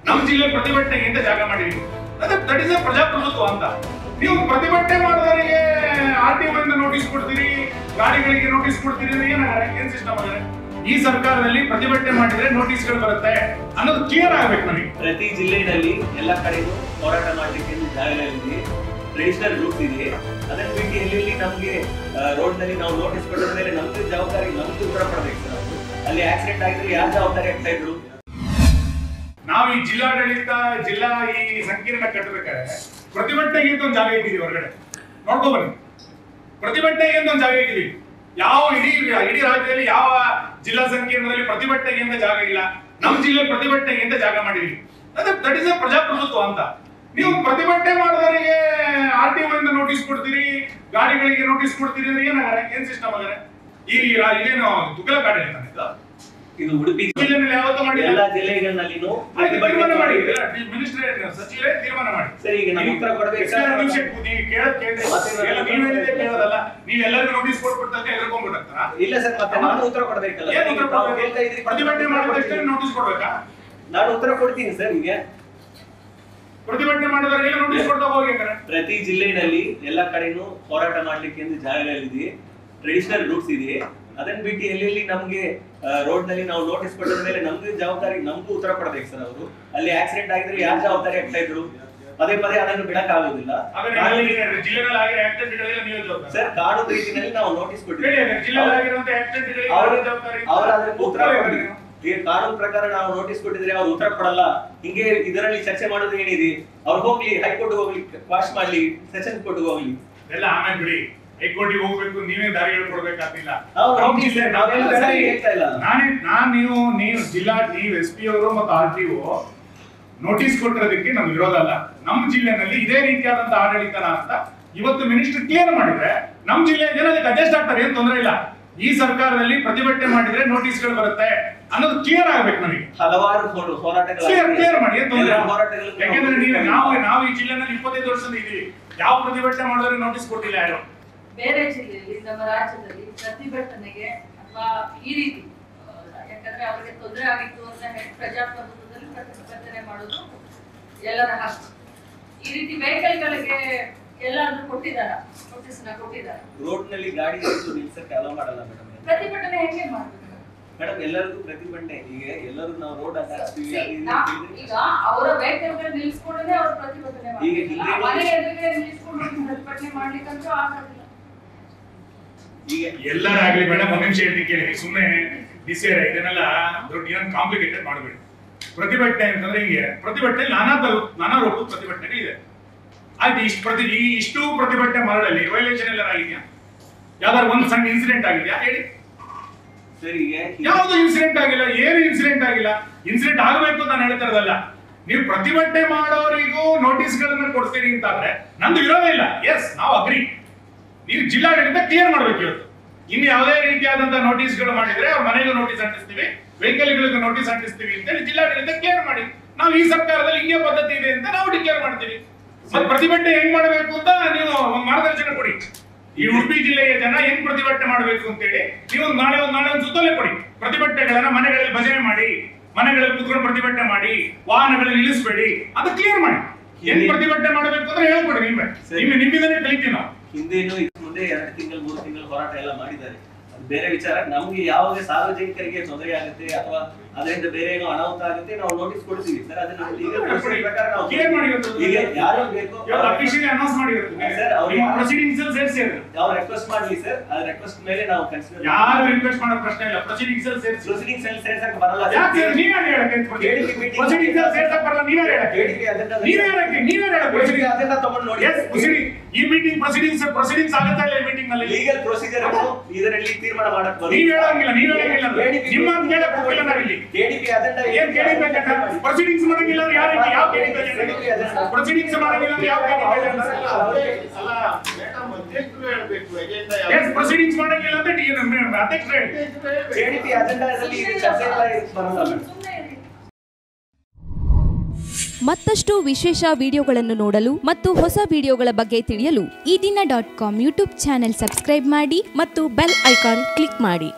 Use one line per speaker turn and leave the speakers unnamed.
ನಮ್ಮ ಜಿಲ್ಲೆ ಪ್ರತಿಭಟನೆಗೆ ಅಂತ ಜಾಗ ಮಾಡಿದೀವಿ ಅದೇ ದಟ್ ಇಸ್ ಪ್ರಜಾಪ್ರಭುತ್ವ ಅಂತ ನೀವು ಪ್ರತಿಭಟನೆ ಮಾಡಿದವರಿಗೆ ಆರ್ ಟಿ ಇಂದ ನೋಟಿಸ್ ಕೊಡ್ತೀರಿ ಗಾಡಿಗಳಿಗೆ ನೋಟಿಸ್ ಕೊಡ್ತೀರಿ ಅಂದ್ರೆ ಏನಾಗ ಏನ್ ಸಿಸ್ಟಮ್ ಆಗಿದೆ ಈ ಸರ್ಕಾರದಲ್ಲಿ ಪ್ರತಿಭಟನೆ ಮಾಡಿದ್ರೆ ನೋಟಿಸ್ಗಳು ಬರುತ್ತೆ ಅನ್ನೋದು ಕ್ಲಿಯರ್ ಆಗ್ಬೇಕು ನಮಗೆ
ಪ್ರತಿ ಜಿಲ್ಲೆಯಲ್ಲಿ ಎಲ್ಲ ಕಡೆಗೂ ಹೋರಾಟ ಮಾಡ್ಲಿಕ್ಕೆ ಒಂದು ಜಾಗಗಳಿದೆ ಟ್ರೆಡಿಷನಲ್ ರೂಟ್ಸ್ ಇದೆ ಅದನ್ನ ಬಿಟ್ಟು ಎಲ್ಲೆಲ್ಲಿ ನಮ್ಗೆ ರೋಡ್ ನಲ್ಲಿ ನಾವು ನೋಟಿಸ್ ಕೊಟ್ಟಿದ ಮೇಲೆ ನಮ್ದು ಜವಾಬ್ದಾರಿ ನಮ್ದು ಉತ್ತರ ಕೊಡ್ಬೇಕು ಸರ್ ಅವ್ರು. ಅಲ್ಲಿ ಆಕ್ಸಿಡೆಂಟ್ ಆಗಿದ್ರೆ ಯಾರು ಜವಾಬ್ದಾರಿ ಆಗ್ತಾ ಇದ್ರು
ನಾವು ಈ ಜಿಲ್ಲಾಡಳಿತ ಜಿಲ್ಲಾ ಈ ಸಂಕೀರ್ಣ ಕಟ್ಟಬೇಕಾದ್ರೆ ಪ್ರತಿಭಟನೆಗೆ ಅಂತ ಒಂದು ಜಾಗ ಇಟ್ಟಿದ್ದೀವಿ ಹೊರಗಡೆ ನೋಡ್ಕೊ ಬನ್ನಿ ಪ್ರತಿಭಟನೆಗೆ ಅಂತ ಒಂದು ಜಾಗ ಇಟ್ಟಿದ್ದೀವಿ ಯಾವ ಇಡೀ ಇಡೀ ರಾಜ್ಯದಲ್ಲಿ ಯಾವ ಜಿಲ್ಲಾ ಸಂಕೀರ್ಣದಲ್ಲಿ ಪ್ರತಿಭಟನೆಗೆ ಅಂತ ಜಾಗ ಇಲ್ಲ ನಮ್ಮ ಜಿಲ್ಲೆ ಪ್ರತಿಭಟನೆಗೆ ಅಂತ ಜಾಗ ಮಾಡಿದೀವಿ ಅದೇ ದಟ್ ಇಸ್ ಪ್ರಜಾಪ್ರಭುತ್ವ ಅಂತ ನೀವು ಪ್ರತಿಭಟನೆ ಮಾಡಿದವರಿಗೆ ಆರ್ ಟಿ ಇಂದ ನೋಟಿಸ್ ಕೊಡ್ತೀರಿ ಗಾಡಿಗಳಿಗೆ ನೋಟಿಸ್ ಕೊಡ್ತೀರಿ ಅಂದ್ರೆ ಏನಾಗಾರೆ ಏನ್ ಸಿಸ್ಟಮ್ ಆಗಾರೆ ಈ ರಾ- ಇದೇನು ತುಕಲಕ್ ಆಡಳಿತ ಇದು?
ಇದು ಉಡುಪಿ
ಜಿಲ್ಲೆನಲ್ಲಿ ಯಾವತ್ತೂ ಮಾಡಿಲ್ಲ
ಎಲ್ಲಾ ಜಿಲ್ಲೆಗಳಲ್ಲಿನೂ
ಆಯ್ತು, ತೀರ್ಮಾನ ಮಾಡಿ
ಪ್ರತಿಭಟನೆ
ಮಿನಿಸ್ಟರ್ ಸಚಿವರೇ ತೀರ್ಮಾನ ಮಾಡಿ
ಸರ್ ಈಗ ನಮ್ಗೆ ಉತ್ತರ ಕೊಡ್ಬೇಕು
ಎಷ್ಟು ಜನ ನಿಮಿಷ ನೀವು ಕೇಳೋದ್ ಕೇಳ್ರಿ ಎಲ್ಲ ನೀವ್ ಹೇಳಿದ್ರೆ ಕೇಳೋದಲ್ಲ ನೀವ್ ಎಲ್ಲರಿಗೂ ನೋಟಿಸ್ ಕೊಟ್ಬಿಟ್ಟಂತೆ ಎದ್ಕೊಂಡ್ಬಿಟ್ಟಂತಾರ
ಇಲ್ಲ ಸರ್ ಮತ್ತೆ ನಾನು ಉತ್ತರ ಕೊಡ್ಬೇಕಲ್ಲ
ಏನ್
ಈಗ
ಉತ್ತರ
ತಾವು
ಕೊಡ್ಬೇಕು?
ಕೇಳ್ತಾ ಇದ್ರಿ
ಪ್ರತಿಭಟನೆ ಮಾಡಿದಷ್ಟೇ ನೋಟಿಸ್ ಕೊಡ್ಬೇಕಾ
ನಾನು ಉತ್ತರ ಕೊಡ್ತೀನಿ ಸರ್ ಈಗ
ಪ್ರತಿಭಟನೆ ಮಾಡಿದವರಿಗೆ ನೋಟಿಸ್ ಕೊಡ್ತಾ ಹೋಗಿ ಹಂಗಾರೆ
ಪ್ರತಿ ಜಿಲ್ಲೆಯಲ್ಲಿ ಎಲ್ಲ ಕಡೆನೂ ಹೋರಾಟ ಮಾಡ್ಲಿಕ್ಕೆ ಒಂದು ಜಾಗಗಳಿದೆ ಟ್ರೆಡಿಷನಲ್ ರೂಟ್ಸ್ ಇದೆ ಅದನ್ನ ಬಿಟ್ಟು ಎಲ್ಲೆಲ್ಲಿ ನಮ್ಗೆ ರೋಡ್ ನಲ್ಲಿ ನಾವು ನೋಟಿಸ್ ಕೊಟ್ಟಿದ ಮೇಲೆ ನಮ್ದು ಜವಾಬ್ದಾರಿ ನಮ್ದು ಉತ್ತರ ಕೊಡ್ಬೇಕು ಸರ್ ಅವರು ಅಲ್ಲಿ ಆಕ್ಸಿಡೆಂಟ್ ಆಗಿದ್ರೆ ಯಾರು ಜವಾಬ್ದಾರಿ ಆಗ್ತಾ ಇದ್ರು ಪದೇ ಪದೇ ಅದನ್ನು ಬಿಡಕ್ ಆಗೋದಿಲ್ಲ
ಹಾಗಾದ್ರೆ ಅಲ್ಲಿ ಜಿಲ್ಲೆನಲ್ಲಿ ಆಗಿರೋ ಆಕ್ಸಿಡೆಂಟ್ಗಳಿಗೆ ನೀವೇ ಜವಾಬ್ದಾರಿ
ಸರ್ ಕಾನೂನು ರೀತಿಯಲ್ಲಿ ನಾವು ನೋಟಿಸ್
ಹೇಳಿ
ಕೊಟ್ಟಿದ್ದೀವಿ
ಹಾಗಾದ್ರೆ ಜಿಲ್ಲೆಯಲ್ಲಿ ಆಗಿರುವಂತ ಆಕ್ಸಿಡೆಂಟ್ಗಳಿಗೆ
ಅವ್ರು
ಯಾರು ಜವಾಬ್ದಾರಿ
ಅವ್ರು ಅದಕ್ಕೆ ಉತ್ತರ
ಒಪ್ಕೊಳ್ಳಿ
ಕೊಡ್ಬೇಕು.
ಹಾಗಾದ್ರೆ.
ಈಗ ಕಾನೂನು ಪ್ರಕಾರ ನಾವು ನೋಟಿಸ್ ಕೊಟ್ಟಿದ್ರೆ ಅವ್ರು ಉತ್ತರ ಕೊಡಲ್ಲ ಹಿಂಗೆ ಇದರಲ್ಲಿ ಚರ್ಚೆ ಮಾಡೋದು ಏನಿದೆ ಅವ್ರು ಹೋಗ್ಲಿ ಹೈಕೋರ್ಟ್ ಹೋಗ್ಲಿ ವಾಶ್ ಮಾಡ್ಲಿ ಸೆಷನ್ ಕೋರ್ಟ್ ಹೋಗ್ಲಿ
ಎಲ್ಲ ಆಮೇಲೆ ಬಿಡಿ ಹೈಕೋರ್ಟಿಗೆ ಹೋಗ್ಬೇಕು ನೀವೇ ದಾರಿ ಹೇಳ್ಕೊಡ್ಬೇಕಾಗಿಲ್ಲ
ಹೌದು,
ನಮ್ಮ
ಹೋಗ್ಲಿ
ಜಿಲ್ಲೆ
ಸರ್, ನಾವೆಲ್ಲ
ನಾವೆಲ್ಲ
ಸರಿ ಹೇಳ್ತಾ ಇಲ್ಲ.
ನಾನೇ ನಾನ್ ನೀವು ನೀವು ಜಿಲ್ಲಾ ನೀವು ಎಸ್ ಪಿ ಅವರು ಮತ್ತು ಆರ್ ಟಿ ನೋಟಿಸ್ ಕೊಟ್ಟಿರೋದಕ್ಕೆ ನಮ್ಗೆ ವಿರೋಧ ಅಲ್ಲ ನಮ್ಮ ಜಿಲ್ಲೆನಲ್ಲಿ ಇದೇ ರೀತಿಯಾದಂತ ಆಡಳಿತನ ಅಂತ ಇವತ್ತು ಮಿನಿಸ್ಟರ್ ಕ್ಲಿಯರ್ ಮಾಡಿದ್ರೆ ನಮ್ಮ ಜಿಲ್ಲೆಯ ಜನ ಅದಕ್ಕೆ ಅಡ್ಜಸ್ಟ್ ಆಗ್ತಾರೆ ಏನ್ ತೊಂದರೆ ಇಲ್ಲ ಈ ಸರ್ಕಾರದಲ್ಲಿ ಪ್ರತಿಭಟನೆ ಮಾಡಿದ್ರೆ ನೋಟಿಸ್ಗಳು ಬರುತ್ತೆ ಅನ್ನೋದು ಕ್ಲಿಯರ್ ಆಗ್ಬೇಕು ನಮಗೆ
ಹಲವಾರು ಹೋ- ಹೋರಾಟಗಳು
ಕ್ಲಿಯರ್ ಕ್ಲಿಯರ್ ಮಾಡಿ ಏನ್ ತೊಂದ್ರೆ
ಎಲ್ಲ
ಇಲ್ಲ.
ಹೋರಾಟಗಳನ್ನು
ಯಾಕೆಂದ್ರೆ ನೀವು
ನಾವು
ನಾವು ನಾವು ಈ ಜಿಲ್ಲೆನಲ್ಲಿ ಇಪ್ಪತ್ತೈದು ವರ್ಷದಿಂದ ಇದೀವಿ ಯಾವ ಪ್ರತಿಭಟನೆ ಮಾಡಿದ್ರೆ ನೋಟಿಸ್ ಕೊಟ್ಟಿಲ್ಲ ಯಾರು
ಬೇರೆ ಜಿಲ್ಲೆಯಲ್ಲಿ ನಮ್ಮ ರಾಜ್ಯದಲ್ಲಿ ಪ್ರತಿಭಟನೆಗೆ ಅಥವಾ ಈ ರೀತಿ ಆ, ಯಾಕಂದ್ರೆ ಅವರಿಗೆ ತೊಂದರೆ ಆಗಿತ್ತು ಅಂತ ಹೇಳಿ ಪ್ರಜಾಪ್ರಭುತ್ವದಲ್ಲಿ ಪ್ರತಿಭಟನೆ ಮಾಡೋದು ಎಲ್ಲರ ಹಕ್ಕು ಈ ರೀತಿ ವೆಹಿಕಲ್ಗಳಿಗೆ ಎಲ್ಲಾದ್ರೂ ಕೊಟ್ಟಿದಾರ ನೋಟಿಸ್ ನ ಕೊಟ್ಟಿದಾರ
ರೋಡ್ ನಲ್ಲಿ ಗಾಡಿ ನಿಲ್ಸು ನಿಲ್ಸಕ್ಕೆ ಅಲೋ ಮಾಡಲ್ಲ ಮೇಡಮ್
ಪ್ರತಿಭಟನೆ ಹೆಂಗೆ ಮಾಡ್ಬೇಕು
ಮೇಡಮ್ ಎಲ್ಲರಿಗೂ ಪ್ರತಿಭಟನೆ ಈಗ ಎಲ್ಲರೂ ನಾವು ರೋಡ್ ಹಾಕ್ತೀವಿ
See, ನಾ- ಈಗ ಅವರ ವೆಹಿಕಲ್ ನಿಲ್ಸ್ಕೊಂಡೇ ಅವ್ರ ಪ್ರತಿಭಟನೆ
ಈಗ
ಮಾಡ್ಬೇಕಲ್ಲ?
ಹಿಂದೆ-
ಮನೆ ಎದುರಿಗೆ ನಿಲ್ಸ್ಕೊಂಡು ಪ್ರತಿಭಟನೆ ಮಾಡ್ಲಿಕ್ಕಂತೂ ಆಗೋದಿಲ್ಲ
ಈಗ
ಎಲ್ಲರಾಗ್ಲಿ ಮೇಡಮ್ ಒಂದ್ ನಿಮಿಷ ಹೇಳ್ತೀನಿ ಕೇಳಿ ಸುಮ್ಮನೆ ಡಿಸಿಆರ್ ಇದನ್ನೆಲ್ಲ ದೊಡ್ಡ ಏನ್ ಕಾಂಪ್ಲಿಕೇಟೆಡ್ ಮಾಡಬೇಡಿ ಪ್ರತಿಭಟನೆ ಅಂತಂದ್ರೆ ಹಿಂಗೆ ಪ್ರತಿಭಟನೆ ನಾನಾ ತರ ನಾನಾ ರೂಪದ ಪ್ರತಿಭಟನೆ ಇದೆ ಆಯ್ತು ಇಷ್ಟು ಪ್ರತಿ ಈ ಇಷ್ಟು ಪ್ರತಿಭಟನೆ ಮಾಡಲಿ ವೈಲೇಷನ್ ಎಲ್ಲ ಆಗಿದ್ಯಾ ಯಾವ್ದಾದ್ರು ಒಂದು ಸಣ್ಣ ಇನ್ಸಿಡೆಂಟ್ ಆಗಿದ್ಯಾ ಹೇಳಿ
ಸರ್ ಈಗ
ಯಾವ್ದು ಇನ್ಸಿಡೆಂಟ್ ಆಗಿಲ್ಲ ಏನು ಇನ್ಸಿಡೆಂಟ್ ಆಗಿಲ್ಲ ಇನ್ಸಿಡೆಂಟ್ ಆಗಬೇಕು ಅಂತ ನಾನು ಹೇಳ್ತಾ ಇರೋದಲ್ಲ ನೀವು ಪ್ರತಿಭಟನೆ ಮಾಡೋರಿಗೂ ನೋಟಿಸ್ ಗಳನ್ನ ಕೊಡ್ತೀರಿ ಅಂತಾದ್ರೆ ನಂದು ವಿರೋಧ ಇಲ್ಲ ಎಸ್ ನಾವು ಅಗ್ರಿ ನೀವು ಜಿಲ್ಲಾಡಳಿತ ಕ್ಲಿಯರ್ ಮಾಡ್ಬೇಕು ಇವತ್ತು ಇನ್ನು ಯಾವುದೇ ರೀತಿಯಾದಂತ ನೋಟಿಸ್ಗಳು ಮಾಡಿದ್ರೆ ಅವ್ರ ಮನೆಗೂ ನೋಟಿಸ್ ಅಂಟಿಸ್ತೀವಿ ವೆಹಿಕಲ್ಗಳಿಗೂ ನೋಟಿಸ್ ಅಂಟಿಸ್ತೀವಿ ಅಂತೇಳಿ ಜಿಲ್ಲಾಡಳಿತ ಕ್ಲಿಯರ್ ಮಾಡಿ ನಾವು ಈ ಸರ್ಕಾರದಲ್ಲಿ ಹಿಂಗೆ ಪದ್ಧತಿ ಇದೆ ಅಂತ ನಾವು ಡಿಕ್ಲೇರ್ ಮಾಡ್ತೀವಿ ಮತ್ತೆ ಪ್ರತಿಭಟನೆ ಹೆಂಗ್ ಮಾಡಬೇಕು ಅಂತ ನೀವು ಒಂದು ಮಾರ್ಗದರ್ಶನ ಕೊಡಿ ಈ ಉಡುಪಿ ಜಿಲ್ಲೆಯ ಜನ ಹೆಂಗ್ ಪ್ರತಿಭಟನೆ ಮಾಡಬೇಕು ಅಂತೇಳಿ ನೀವು ಒಂದು ನಾಳೆ ಒಂದು ನಾಳೆ ಒಂದು ಸುತ್ತೋಲೆ ಕೊಡಿ ಪ್ರತಿಭಟನೆಗಳನ್ನ ಮನೆಗಳಲ್ಲಿ ಭಜನೆ ಮಾಡಿ ಮನೆಗಳಲ್ಲಿ ಕುತ್ಕೊಂಡು ಪ್ರತಿಭಟನೆ ಮಾಡಿ ವಾಹನಗಳಲ್ಲಿ ನಿಲ್ಲಿಸಬೇಡಿ ಅದು ಕ್ಲಿಯರ್ ಮಾಡಿ ಹೆಂಗ್ ಪ್ರತಿಭಟನೆ ಮಾಡಬೇಕು ಅಂದ್ರೆ ಹೇಳ್ಕೊಡಿ ನೀವೇ
ಸರಿ.
ನಿಮ್ಗೆ ನಿಮ್ಮಿಂದನೇ ಕಲಿತೀವಿ ನಾವು
ಹಿಂದೇನು ಇದ್ರ ಮುಂದೆ ಎರಡು ತಿಂಗಳು ಮೂರು ತಿಂಗಳು ಹೋರಾಟ ಎಲ್ಲ ಮಾಡಿದ್ದಾರೆ ಅದು ಬೇರೆ ವಿಚಾರ ನಮ್ಗೆ ಯಾವುದೇ ಸಾರ್ವಜನಿಕರಿಗೆ ತೊಂದರೆ ಆಗುತ್ತೆ ಅಥವಾ ಅದರಿಂದ ಬೇರೆ ಏನೋ ಅನಾಹುತ ಆಗುತ್ತೆ ನಾವು ನೋಟಿಸ್ ಕೊಡ್ತೀವಿ ಸರ್ ಅದನ್ನ legal procedure ಪ್ರಕಾರ ನಾವು
ಕ್ಲಿಯರ್ ಮಾಡಿ ಇವತ್ತು.
ಈಗ ಯಾರು ಬೇಕು
ಇವತ್ತು ಅಫಿಷಿಯಲಿ ಅನೌನ್ಸ್ ಮಾಡಿರುತ್ತೆ
ಸರ್, ಅವ್ರು ಯಾರು-
ಪ್ರೊಸೀಡಿಂಗ್ಸ್ ಅಲ್ಲಿ ಸೇರಿಸಿ ಅದು
ಅವ್ರು ರಿಕ್ವೆಸ್ಟ್ ಮಾಡ್ಲಿ ಸರ್ ಆ ರಿಕ್ವೆಸ್ಟ್ ಮೇಲೆ ನಾವು ಕನ್ಸಿಡರ್
ಯಾರು ರಿಕ್ವೆಸ್ಟ್ ಮಾಡೋ ಪ್ರಶ್ನೆ ಇಲ್ಲ ಪ್ರೊಸೀಡಿಂಗ್ಸ್ ಅಲ್ಲಿ ಸೇರಿಸಿ
ಪ್ರೊಸೀಡಿಂಗ್ಸ್ ಅಲ್ಲಿ ಸೇರ್ಸಕ್ಕೆ ಬರಲ್ಲ
ಯಾಕೆ ನೀವ್ ಯಾರು ಹೇಳಕ್ಕೆ
KDP meeting-
ಪ್ರೊಸೀಡಿಂಗ್ಸ್ ಅಲ್ಲಿ ಸೇರ್ಸಕ್ ಬರಲ್ಲ ನೀವ್ ಯಾರು ಹೇಳಕ್ಕೆ
KDP agenda-
ನೀವ್ ಹೇಳಕ್ಕೆ ನೀವ್ ಯಾರು ಹೇಳಕ್ಕೆ
ಅದನ್ನ ತಗೊಂಡು ನೋಡಿ
ಎಸ್ ಪ್ರೊಸೀಡಿಂಗ್ ಈ ಮೀಟಿಂಗ್ ಪ್ರೊಸೀಡಿಂಗ್ಸ್ ಪ್ರೊಸೀಡಿಂಗ್ಸ್ ಆಗುತ್ತಾ ಇಲ್ಲ ಈ ಮೀಟಿಂಗ್ ನಲ್ಲಿ
ಲೀಗಲ್ ಪ್ರೊಸೀಜರ್ ಇದರಲ್ಲಿ ತೀರ್ಮಾನ ಮಾಡಕ್
ನೀವ್ ಹೇಳಂಗಿಲ್ಲ ನೀವ್ ಹೇಳಂಗಿಲ್ಲ ನಿಮ್ಮ ಕೇಳಕ್ ಹೋಗಿಲ್ಲ ನಾವಿಲ್ಲಿ
ಕೆಡಿಪಿ ಅಜೆಂಡಾ
ಏನ್ ಕೇಳಿದ್ದ ಪ್ರೊಸೀಡಿಂಗ್ಸ್ ಮಾಡಂಗಿಲ್ಲ ಅಂದ್ರೆ ಯಾರು ಯಾವ ಕೇಳಿದ್ದ ಪ್ರೊಸೀಡಿಂಗ್ಸ್ ಮಾಡಂಗಿಲ್ಲ ಅಂದ್ರೆ ಯಾವ ಕೇಳಿದ್ದ
ಅಲ್ಲ ಮೇಡಮ್ ಅಧ್ಯಕ್ಷರು ಹೇಳ್ಬೇಕು ಎಜೆಂಡಾ
ಎಸ್ ಪ್ರೊಸೀಡಿಂಗ್ಸ್ ಮಾಡಂಗಿಲ್ಲ ಅಂತ ಡಿ ಅಧ್ಯಕ್ಷರು ಹೇಳಿ
ಕೆಡಿಪಿ ಅಜೆಂಡಾದಲ್ಲಿ ಇದು ಚರ್ಚೆ ಎಲ್ಲ ಇದು ಬರಲ್ಲ ಮೇಡಮ್
ಸುಮ್ಮನೆ ಇರಿ
ಮತ್ತಷ್ಟು ವಿಶೇಷ ವಿಡಿಯೋಗಳನ್ನು ನೋಡಲು ಮತ್ತು ಹೊಸ ವಿಡಿಯೋಗಳ ಬಗ್ಗೆ ತಿಳಿಯಲು
Eedina dot com YouTube channel subscribe ಮಾಡಿ ಮತ್ತು ಬೆಲ್ ಐಕಾನ್ ಕ್ಲಿಕ್ ಮಾಡಿ